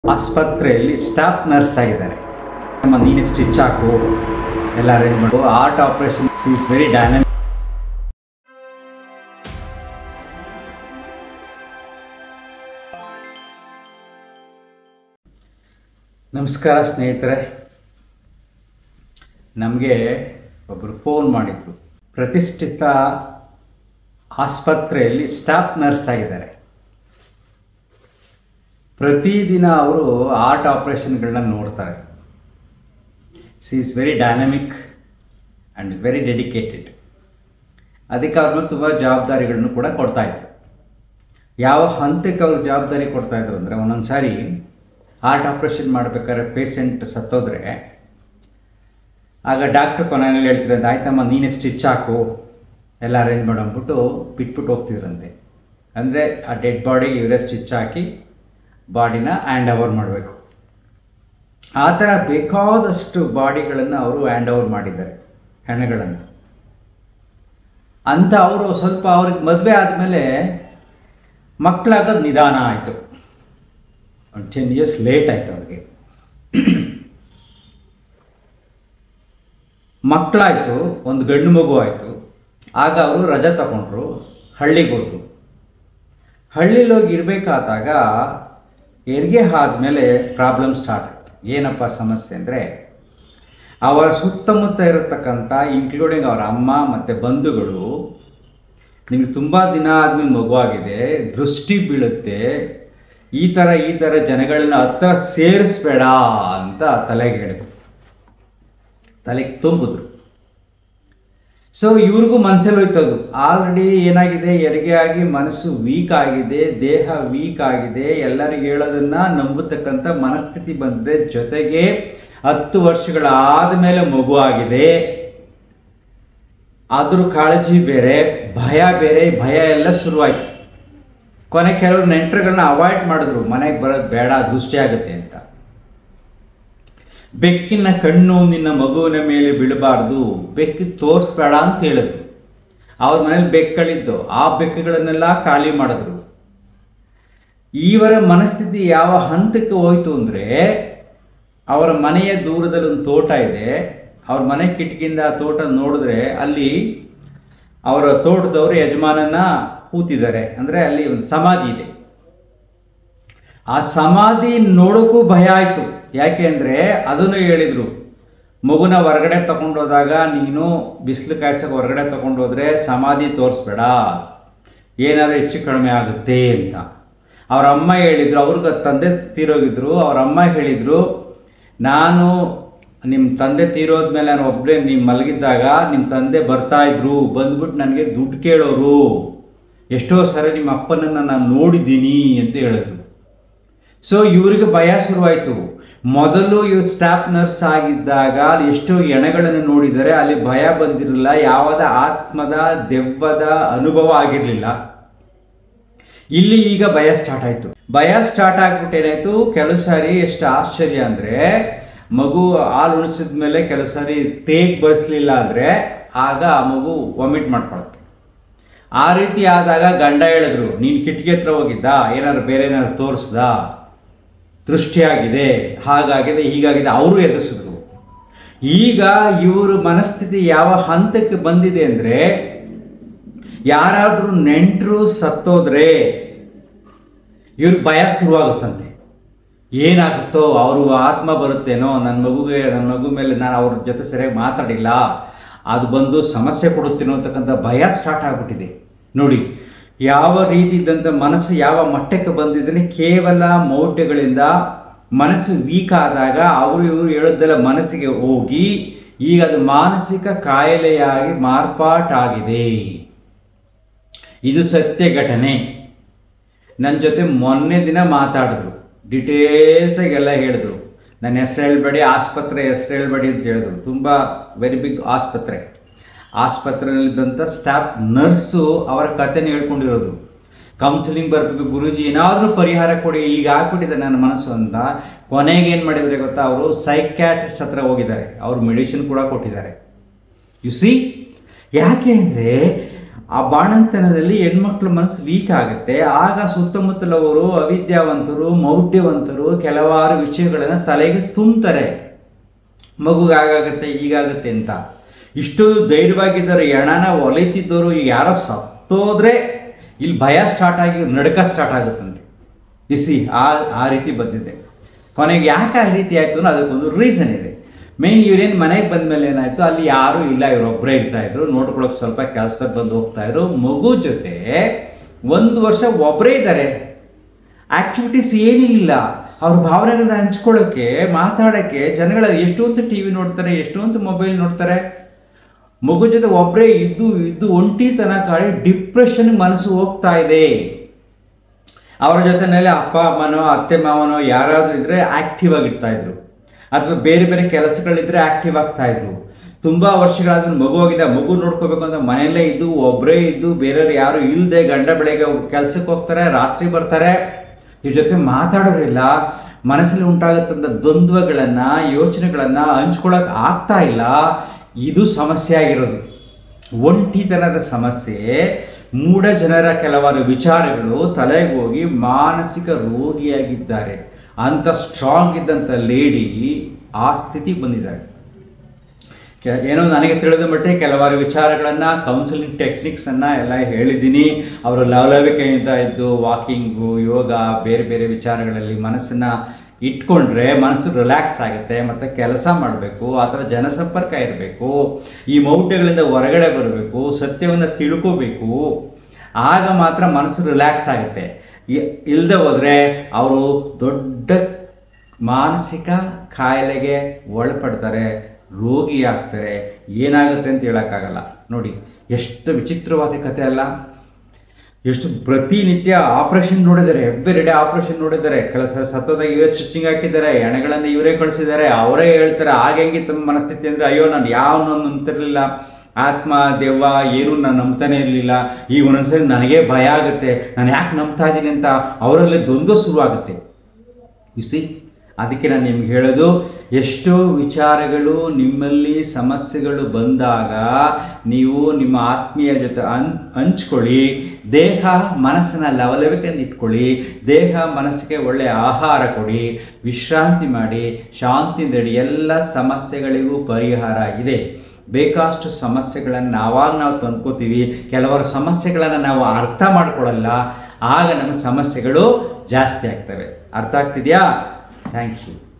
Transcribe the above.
ಆಸ್ಪತ್ರೆಯಲ್ಲಿ staff nurse ಆಗಿದ್ದಾರೆ ನಮ್ಮ ನೀನು ಸ್ಟಿಚ್ ಹಾಕು ಎಲ್ಲ ಅರೇಂಜ್ ಮಾಡು heart operation is very dynamic ನಮಸ್ಕಾರ ಸ್ನೇಹಿತರೆ ನಮಗೆ ಒಬ್ಬರು ಫೋನ್ ಮಾಡಿದರು ಪ್ರತಿಷ್ಠಿತ ಆಸ್ಪತ್ರೆಯಲ್ಲಿ ಸ್ಟಾಫ್ ನರ್ಸ್ ಆಗಿದ್ದಾರೆ ಪ್ರತಿದಿನ ಅವರು ಆರ್ಟ್ ಆಪ್ರೇಷನ್ಗಳನ್ನ ನೋಡ್ತಾರೆ she is very dynamic and very dedicated ಅದಕ್ಕೆ ಅವ್ರ ಮೇಲೆ ತುಂಬ ಜವಾಬ್ದಾರಿಗಳನ್ನು ಕೂಡ ಕೊಡ್ತಾಯಿದ್ರು ಯಾವ ಹಂತಕ್ಕೆ ಅವ್ರು ಜವಾಬ್ದಾರಿ ಕೊಡ್ತಾಯಿದ್ರು ಅಂದರೆ ಒಂದೊಂದು ಸಾರಿ ಹಾರ್ಟ್ ಆಪ್ರೇಷನ್ ಮಾಡಬೇಕಾದ್ರೆ ಪೇಷಂಟ್ ಸತ್ತೋದ್ರೆ ಆಗ ಡಾಕ್ಟ್ರ್ ಕೊನೆಯಲ್ಲಿ ಹೇಳ್ತಿರಂತೆ ಆಯ್ತಮ್ಮ ನೀನೇ ಸ್ಟಿಚ್ ಹಾಕು ಎಲ್ಲ ಅರೇಂಜ್ ಮಾಡಂದ್ಬಿಟ್ಟು ಬಿಟ್ಬಿಟ್ಟು ಹೋಗ್ತಿದ್ರಂತೆ ಅಂದರೆ ಆ ಡೆಡ್ ಬಾಡಿಗೆ ಇವರೇ ಸ್ಟಿಚ್ ಹಾಕಿ ಬಾಡಿನ ಹ್ಯಾಂಡ್ ಓವರ್ ಮಾಡಬೇಕು ಆ ಥರ ಬೇಕಾದಷ್ಟು ಬಾಡಿಗಳನ್ನು ಅವರು ಹ್ಯಾಂಡ್ ಓವರ್ ಮಾಡಿದ್ದಾರೆ ಹೆಣಗಳನ್ನು ಅಂತ ಅವರು ಸ್ವಲ್ಪ ಅವ್ರಿಗೆ ಮದುವೆ ಆದಮೇಲೆ ಮಕ್ಕಳಾಗೋದು ನಿಧಾನ ಆಯಿತು ಒಂದು ಟೆನ್ ಇಯರ್ಸ್ ಲೇಟ್ ಆಯಿತು ಅವ್ರಿಗೆ ಮಕ್ಕಳಾಯಿತು ಒಂದು ಗಂಡು ಮಗು ಆಯಿತು ಆಗ ಅವರು ರಜೆ ತಗೊಂಡ್ರು ಹಳ್ಳಿಗೆ ಹೋದರು ಹಳ್ಳಿಲಿ ಹೋಗಿ ಇರಬೇಕಾದಾಗ ಹೆರಿಗೆ ಆದಮೇಲೆ ಪ್ರಾಬ್ಲಮ್ ಸ್ಟಾರ್ಟ್ ಆಯಿತು ಏನಪ್ಪ ಸಮಸ್ಯೆ ಅಂದರೆ ಅವರ ಸುತ್ತಮುತ್ತ ಇರತಕ್ಕಂಥ ಇನ್ಕ್ಲೂಡಿಂಗ್ ಅವರ ಅಮ್ಮ ಮತ್ತು ಬಂಧುಗಳು ನಿಮಗೆ ತುಂಬ ದಿನ ಆದಮೇಲೆ ಮಗುವಾಗಿದೆ ದೃಷ್ಟಿ ಬೀಳುತ್ತೆ ಈ ಥರ ಈ ಥರ ಜನಗಳನ್ನ ಹತ್ರ ಸೇರಿಸ್ಬೇಡ ಅಂತ ತಲೆಗೆ ಹೇಳಿದ್ರು ತಲೆಗೆ ತುಂಬಿದ್ರು ಸೊ ಇವ್ರಿಗೂ ಮನಸ್ಸಲ್ಲಿ ಹೋಯ್ತದು ಆಲ್ರೆಡಿ ಏನಾಗಿದೆ ಹೆರಿಗೆ ಆಗಿ ಮನಸ್ಸು ವೀಕ್ ಆಗಿದೆ ದೇಹ ವೀಕ್ ಆಗಿದೆ ಎಲ್ಲರಿಗೆ ಹೇಳೋದನ್ನ ನಂಬತಕ್ಕಂಥ ಮನಸ್ಥಿತಿ ಬಂದಿದೆ ಜೊತೆಗೆ ಹತ್ತು ವರ್ಷಗಳಾದ ಮೇಲೆ ಮಗು ಆಗಿದೆ ಅದ್ರ ಕಾಳಜಿ ಬೇರೆ ಭಯ ಬೇರೆ ಭಯ ಎಲ್ಲ ಶುರುವಾಯಿತು ಕೊನೆ ಕೆಲವರು ನೆಂಟರುಗಳನ್ನ ಅವಾಯ್ಡ್ ಮಾಡಿದ್ರು ಮನೆಗೆ ಬರೋದು ಬೇಡ ದೃಷ್ಟಿ ಆಗುತ್ತೆ ಅಂತ ಬೆಕ್ಕಿನ ಕಣ್ಣು ನಿನ್ನ ಮಗುವಿನ ಮೇಲೆ ಬೀಳಬಾರ್ದು ಬೆಕ್ಕಿಗೆ ತೋರಿಸ್ಬೇಡ ಅಂತ ಹೇಳಿದ್ರು ಅವ್ರ ಮನೇಲಿ ಬೆಕ್ಕಳಿದ್ದು ಆ ಬೆಕ್ಕುಗಳನ್ನೆಲ್ಲ ಖಾಲಿ ಮಾಡಿದ್ರು ಇವರ ಮನಸ್ಥಿತಿ ಯಾವ ಹಂತಕ್ಕೆ ಹೋಯ್ತು ಅಂದರೆ ಅವರ ಮನೆಯ ದೂರದಲ್ಲಿ ಒಂದು ತೋಟ ಇದೆ ಅವ್ರ ಮನೆ ಕಿಟಕಿಯಿಂದ ಆ ತೋಟ ನೋಡಿದ್ರೆ ಅಲ್ಲಿ ಅವರ ತೋಟದವರು ಯಜಮಾನನ ಕೂತಿದ್ದಾರೆ ಅಂದರೆ ಅಲ್ಲಿ ಒಂದು ಸಮಾಧಿ ಇದೆ ಆ ಸಮಾಧಿ ನೋಡೋಕ್ಕೂ ಭಯ ಆಯಿತು ಯಾಕೆ ಅಂದರೆ ಅದನ್ನು ಹೇಳಿದರು ಮಗುನ ಹೊರಗಡೆ ತಗೊಂಡೋದಾಗ ನೀನು ಬಿಸಿಲು ಕಾಯ್ಸಕ್ಕೆ ಹೊರಗಡೆ ತಗೊಂಡೋದ್ರೆ ಸಮಾಧಿ ತೋರಿಸ್ಬೇಡ ಏನಾದ್ರು ಹೆಚ್ಚು ಕಡಿಮೆ ಆಗುತ್ತೆ ಅಂತ ಅವ್ರ ಅಮ್ಮ ಹೇಳಿದರು ಅವ್ರಿಗೆ ತಂದೆ ತೀರೋಗಿದ್ರು ಅವ್ರ ಅಮ್ಮ ಹೇಳಿದರು ನಾನು ನಿಮ್ಮ ತಂದೆ ತೀರೋದ್ಮೇಲೆ ನಾನು ಒಬ್ಬರೇ ನೀವು ಮಲಗಿದ್ದಾಗ ನಿಮ್ಮ ತಂದೆ ಬರ್ತಾಯಿದ್ರು ಬಂದ್ಬಿಟ್ಟು ನನಗೆ ದುಡ್ಡು ಕೇಳೋರು ಎಷ್ಟೋ ಸರಿ ನಿಮ್ಮ ಅಪ್ಪನನ್ನು ನಾನು ನೋಡಿದ್ದೀನಿ ಅಂತ ಹೇಳಿದ್ರು ಸೊ ಇವರಿಗೆ ಭಯ ಶುರುವಾಯಿತು ಮೊದಲು ಇವ್ರು ಸ್ಟಾಫ್ ನರ್ಸ್ ಆಗಿದ್ದಾಗ ಅಲ್ಲಿ ಎಷ್ಟೋ ಎಣೆಗಳನ್ನು ನೋಡಿದರೆ ಅಲ್ಲಿ ಭಯ ಬಂದಿರಲಿಲ್ಲ ಯಾವದ ಆತ್ಮದ ದೆವ್ವದ ಅನುಭವ ಆಗಿರಲಿಲ್ಲ ಇಲ್ಲಿ ಈಗ ಭಯ ಸ್ಟಾರ್ಟ್ ಆಯಿತು ಭಯ ಸ್ಟಾರ್ಟ್ ಆಗ್ಬಿಟ್ಟು ಏನಾಯಿತು ಕೆಲವು ಸಾರಿ ಎಷ್ಟು ಆಶ್ಚರ್ಯ ಅಂದರೆ ಮಗು ಹಾಲು ಉಣಿಸಿದ ಮೇಲೆ ಕೆಲವು ಸಾರಿ ತೇಗ್ ಬಸ್ಲಿಲ್ಲ ಅಂದರೆ ಆಗ ಆ ಮಗು ವಾಮಿಟ್ ಮಾಡ್ಕೊಳುತ್ತೆ ಆ ರೀತಿ ಆದಾಗ ಗಂಡ ಹೇಳಿದ್ರು ನೀನು ಕಿಟಕಿ ಹತ್ರ ಹೋಗಿದ್ದ ಏನಾದ್ರು ಬೇರೆ ಏನಾದ್ರು ತೋರಿಸ್ದ ದೃಷ್ಟಿಯಾಗಿದೆ ಹಾಗಾಗಿದೆ ಹೀಗಾಗಿದೆ ಅವರು ಎದುರಿಸಿದ್ರು ಈಗ ಇವರು ಮನಸ್ಥಿತಿ ಯಾವ ಹಂತಕ್ಕೆ ಬಂದಿದೆ ಅಂದರೆ ಯಾರಾದರೂ ನೆಂಟರು ಸತ್ತೋದ್ರೆ ಇವ್ರಿಗೆ ಭಯ ಶುರುವಾಗುತ್ತಂತೆ ಏನಾಗುತ್ತೋ ಅವರು ಆತ್ಮ ಬರುತ್ತೇನೋ ನನ್ನ ಮಗುಗೆ ನನ್ನ ಮಗು ಮೇಲೆ ನಾನು ಅವ್ರ ಜೊತೆ ಸರಿಯಾಗಿ ಮಾತಾಡಿಲ್ಲ ಅದು ಬಂದು ಸಮಸ್ಯೆ ಕೊಡುತ್ತೇನೋ ಅಂತಕ್ಕಂಥ ಭಯ ಸ್ಟಾರ್ಟ್ ಆಗಿಬಿಟ್ಟಿದೆ ನೋಡಿ ಯಾವ ರೀತಿ ಇದ್ದಂಥ ಮನಸ್ಸು ಯಾವ ಮಟ್ಟಕ್ಕೆ ಬಂದಿದ್ದಾನೆ ಕೇವಲ ಮೌಢ್ಯಗಳಿಂದ ಮನಸ್ಸು ವೀಕ್ ಆದಾಗ ಅವರು ಇವರು ಹೇಳೋದೆಲ್ಲ ಮನಸ್ಸಿಗೆ ಹೋಗಿ ಈಗ ಅದು ಮಾನಸಿಕ ಕಾಯಿಲೆಯಾಗಿ ಮಾರ್ಪಾಟಾಗಿದೆ ಇದು ಸತ್ಯ ಘಟನೆ ನನ್ನ ಜೊತೆ ಮೊನ್ನೆ ದಿನ ಮಾತಾಡಿದ್ರು ಡಿಟೇಲ್ಸಾಗಿ ಎಲ್ಲ ಹೇಳಿದ್ರು ನನ್ನ ಹೆಸರು ಹೇಳ್ಬೇಡಿ ಆಸ್ಪತ್ರೆ ಹೆಸರು ಹೇಳ್ಬೇಡಿ ಅಂತ ಹೇಳಿದ್ರು ತುಂಬ ವೆರಿ ಬಿಗ್ ಆಸ್ಪತ್ರೆ ಆಸ್ಪತ್ರೆಯಲ್ಲಿದ್ದಂಥ ಸ್ಟಾಫ್ ನರ್ಸು ಅವರ ಕಥೆನ ಹೇಳ್ಕೊಂಡಿರೋದು ಕೌನ್ಸಿಲಿಂಗ್ ಬರಬೇಕು ಗುರೂಜಿ ಏನಾದರೂ ಪರಿಹಾರ ಕೊಡಿ ಈಗ ಆಗ್ಬಿಟ್ಟಿದೆ ನನ್ನ ಮನಸ್ಸು ಅಂತ ಕೊನೆಗೆ ಏನು ಮಾಡಿದರೆ ಗೊತ್ತಾ ಅವರು ಸೈಕ್ಯಾಟ್ರಿಸ್ಟ್ ಹತ್ರ ಹೋಗಿದ್ದಾರೆ ಅವರು ಮೆಡಿಸಿನ್ ಕೂಡ ಕೊಟ್ಟಿದ್ದಾರೆ ಯು ಸಿ ಯಾಕೆ ಅಂದರೆ ಆ ಬಾಣಂತನದಲ್ಲಿ ಹೆಣ್ಮಕ್ಳ ಮನಸ್ಸು ವೀಕ್ ಆಗುತ್ತೆ ಆಗ ಸುತ್ತಮುತ್ತಲವರು ಅವಿದ್ಯಾವಂತರು ಮೌಢ್ಯವಂತರು ಕೆಲವಾರು ವಿಷಯಗಳನ್ನು ತಲೆಗೆ ತುಂಬ್ತಾರೆ ಮಗುಗೆ ಆಗಾಗುತ್ತೆ ಈಗಾಗುತ್ತೆ ಅಂತ ಇಷ್ಟೊಂದು ಧೈರ್ಯವಾಗಿದ್ದಾರೆ ಎಣನ ಒಲಿತಿದ್ದವರು ಯಾರೋ ಸತ್ತೋದ್ರೆ ಇಲ್ಲಿ ಭಯ ಸ್ಟಾರ್ಟ್ ಆಗಿ ನಡಕ ಸ್ಟಾರ್ಟ್ ಆಗುತ್ತಂತೆ ಇಸಿ ಆ ಆ ರೀತಿ ಬಂದಿದೆ ಕೊನೆಗೆ ಯಾಕೆ ಆ ರೀತಿ ಆಯಿತು ಅನ್ನೋ ಅದಕ್ಕೊಂದು ರೀಸನ್ ಇದೆ ಮೇನ್ ಇವ್ರೇನು ಮನೆಗೆ ಬಂದಮೇಲೆ ಏನಾಯಿತು ಅಲ್ಲಿ ಯಾರೂ ಇಲ್ಲ ಇವರೊಬ್ಬರೇ ಇರ್ತಾ ಇದ್ರು ನೋಡ್ಕೊಳಕ್ಕೆ ಸ್ವಲ್ಪ ಕೆಲಸಕ್ಕೆ ಬಂದು ಹೋಗ್ತಾ ಇದ್ರು ಮಗು ಜೊತೆ ಒಂದು ವರ್ಷ ಒಬ್ಬರೇ ಇದ್ದಾರೆ ಆಕ್ಟಿವಿಟೀಸ್ ಏನೂ ಇಲ್ಲ ಅವ್ರ ಭಾವನೆಗಳನ್ನ ಹಂಚ್ಕೊಳ್ಳೋಕ್ಕೆ ಮಾತಾಡೋಕ್ಕೆ ಜನಗಳ ಎಷ್ಟೊಂದು ಟಿ ವಿ ನೋಡ್ತಾರೆ ಎಷ್ಟೊಂದು ಮೊಬೈಲ್ ನೋಡ್ತಾರೆ ಮಗು ಜೊತೆ ಒಬ್ಬರೇ ಇದ್ದು ಇದ್ದು ಒಂಟಿತನ ಕಾಡಿ ಡಿಪ್ರೆಷನ್ ಮನಸ್ಸು ಹೋಗ್ತಾ ಇದೆ ಅವರ ಜೊತೆನಲ್ಲಿ ಅಪ್ಪ ಅಮ್ಮನೋ ಅತ್ತೆ ಮಾವನೋ ಯಾರಾದರೂ ಇದ್ದರೆ ಆ್ಯಕ್ಟಿವ್ ಆಗಿರ್ತಾ ಇದ್ರು ಅಥವಾ ಬೇರೆ ಬೇರೆ ಕೆಲಸಗಳಿದ್ರೆ ಆ್ಯಕ್ಟಿವ್ ಆಗ್ತಾ ಇದ್ರು ತುಂಬ ವರ್ಷಗಳಾದ್ಮೇಲೆ ಮಗು ಆಗಿದೆ ಆ ಮಗು ನೋಡ್ಕೋಬೇಕು ಅಂದ್ರೆ ಮನೆಯಲ್ಲೇ ಇದ್ದು ಒಬ್ಬರೇ ಇದ್ದು ಬೇರೆಯವ್ರು ಯಾರು ಇಲ್ಲದೆ ಗಂಡ ಬೆಳಗ್ಗೆ ಕೆಲಸಕ್ಕೆ ಹೋಗ್ತಾರೆ ರಾತ್ರಿ ಬರ್ತಾರೆ ಇವ್ರ ಜೊತೆ ಮಾತಾಡೋರಿಲ್ಲ ಮನಸ್ಸಲ್ಲಿ ಉಂಟಾಗುತ್ತಂಥ ದ್ವಂದ್ವಗಳನ್ನು ಯೋಚನೆಗಳನ್ನು ಹಂಚ್ಕೊಳಕ್ಕೆ ಆಗ್ತಾ ಇಲ್ಲ ಇದು ಸಮಸ್ಯೆ ಆಗಿರೋದು ಒಂಟಿತನದ ಸಮಸ್ಯೆ ಮೂಢ ಜನರ ಕೆಲವಾರು ವಿಚಾರಗಳು ತಲೆಗೆ ಹೋಗಿ ಮಾನಸಿಕ ರೋಗಿಯಾಗಿದ್ದಾರೆ ಅಂಥ ಸ್ಟ್ರಾಂಗ್ ಇದ್ದಂಥ ಲೇಡಿ ಆ ಸ್ಥಿತಿಗೆ ಬಂದಿದ್ದಾರೆ ಕೆ ಏನೋ ನನಗೆ ತಿಳಿದ ಮಟ್ಟಿಗೆ ಕೆಲವಾರು ವಿಚಾರಗಳನ್ನು ಕೌನ್ಸಿಲಿಂಗ್ ಟೆಕ್ನಿಕ್ಸನ್ನು ಎಲ್ಲ ಹೇಳಿದ್ದೀನಿ ಅವರ ಲವಲವಿಕೆಯಿಂದ ಇದ್ದು ವಾಕಿಂಗು ಯೋಗ ಬೇರೆ ಬೇರೆ ವಿಚಾರಗಳಲ್ಲಿ ಮನಸ್ಸನ್ನು ಇಟ್ಕೊಂಡ್ರೆ ಮನಸ್ಸು ರಿಲ್ಯಾಕ್ಸ್ ಆಗುತ್ತೆ ಮತ್ತು ಕೆಲಸ ಮಾಡಬೇಕು ಅಥವಾ ಜನಸಂಪರ್ಕ ಇರಬೇಕು ಈ ಮೌಢ್ಯಗಳಿಂದ ಹೊರಗಡೆ ಬರಬೇಕು ಸತ್ಯವನ್ನು ತಿಳ್ಕೋಬೇಕು ಆಗ ಮಾತ್ರ ಮನಸ್ಸು ರಿಲ್ಯಾಕ್ಸ್ ಆಗುತ್ತೆ ಇಲ್ಲದೆ ಹೋದರೆ ಅವರು ದೊಡ್ಡ ಮಾನಸಿಕ ಕಾಯಿಲೆಗೆ ಒಳಪಡ್ತಾರೆ ರೋಗಿಯಾಗ್ತಾರೆ ಏನಾಗುತ್ತೆ ಅಂತ ಹೇಳೋಕ್ಕಾಗಲ್ಲ ನೋಡಿ ಎಷ್ಟು ವಿಚಿತ್ರವಾದ ಕಥೆ ಅಲ್ಲ ಎಷ್ಟು ಪ್ರತಿನಿತ್ಯ ಆಪರೇಷನ್ ನೋಡಿದ್ದಾರೆ ಎವ್ರಿ ಡೇ ಆಪರೇಷನ್ ನೋಡಿದ್ದಾರೆ ಕೆಲಸ ಸತ್ತೋದಾಗ ಇವರೇ ಸ್ಟಿಚಿಂಗ್ ಹಾಕಿದ್ದಾರೆ ಎಣೆಗಳನ್ನು ಇವರೇ ಕಳಿಸಿದ್ದಾರೆ ಅವರೇ ಹೇಳ್ತಾರೆ ಆಗ ಹೆಂಗಿತ್ತು ತಮ್ಮ ಮನಸ್ಥಿತಿ ಅಂದರೆ ಅಯ್ಯೋ ನಾನು ಯಾವನ್ನೂ ನಂಬ್ತಿರ್ಲಿಲ್ಲ ಆತ್ಮ ದೆವ್ವ ಏನೂ ನಾನು ನಂಬ್ತಾನೆ ಇರಲಿಲ್ಲ ಈಗ ಒಂದೊಂದ್ಸರಿ ನನಗೆ ಭಯ ಆಗುತ್ತೆ ನಾನು ಯಾಕೆ ನಂಬ್ತಾ ಇದ್ದೀನಿ ಅಂತ ಅವರಲ್ಲಿ ದ್ವಂದ್ವ ಶುರುವಾಗುತ್ತೆ ಸಿ ಅದಕ್ಕೆ ನಾನು ನಿಮ್ಗೆ ಹೇಳೋದು ಎಷ್ಟೋ ವಿಚಾರಗಳು ನಿಮ್ಮಲ್ಲಿ ಸಮಸ್ಯೆಗಳು ಬಂದಾಗ ನೀವು ನಿಮ್ಮ ಆತ್ಮೀಯ ಜೊತೆ ಹಂಚ್ ಹಂಚ್ಕೊಳ್ಳಿ ದೇಹ ಮನಸ್ಸನ್ನು ಲವಲವಿಕೆಯಿಂದ ಇಟ್ಕೊಳ್ಳಿ ದೇಹ ಮನಸ್ಸಿಗೆ ಒಳ್ಳೆಯ ಆಹಾರ ಕೊಡಿ ವಿಶ್ರಾಂತಿ ಮಾಡಿ ಶಾಂತಿಯಿಂದ ಇಡಿ ಎಲ್ಲ ಸಮಸ್ಯೆಗಳಿಗೂ ಪರಿಹಾರ ಇದೆ ಬೇಕಾಷ್ಟು ಸಮಸ್ಯೆಗಳನ್ನು ನಾವಾಗ ನಾವು ತಂದ್ಕೋತೀವಿ ಕೆಲವರ ಸಮಸ್ಯೆಗಳನ್ನು ನಾವು ಅರ್ಥ ಮಾಡ್ಕೊಳ್ಳಲ್ಲ ಆಗ ನಮ್ಮ ಸಮಸ್ಯೆಗಳು ಜಾಸ್ತಿ ಆಗ್ತವೆ ಅರ್ಥ ಆಗ್ತಿದೆಯಾ ಥ್ಯಾಂಕ್ ಯು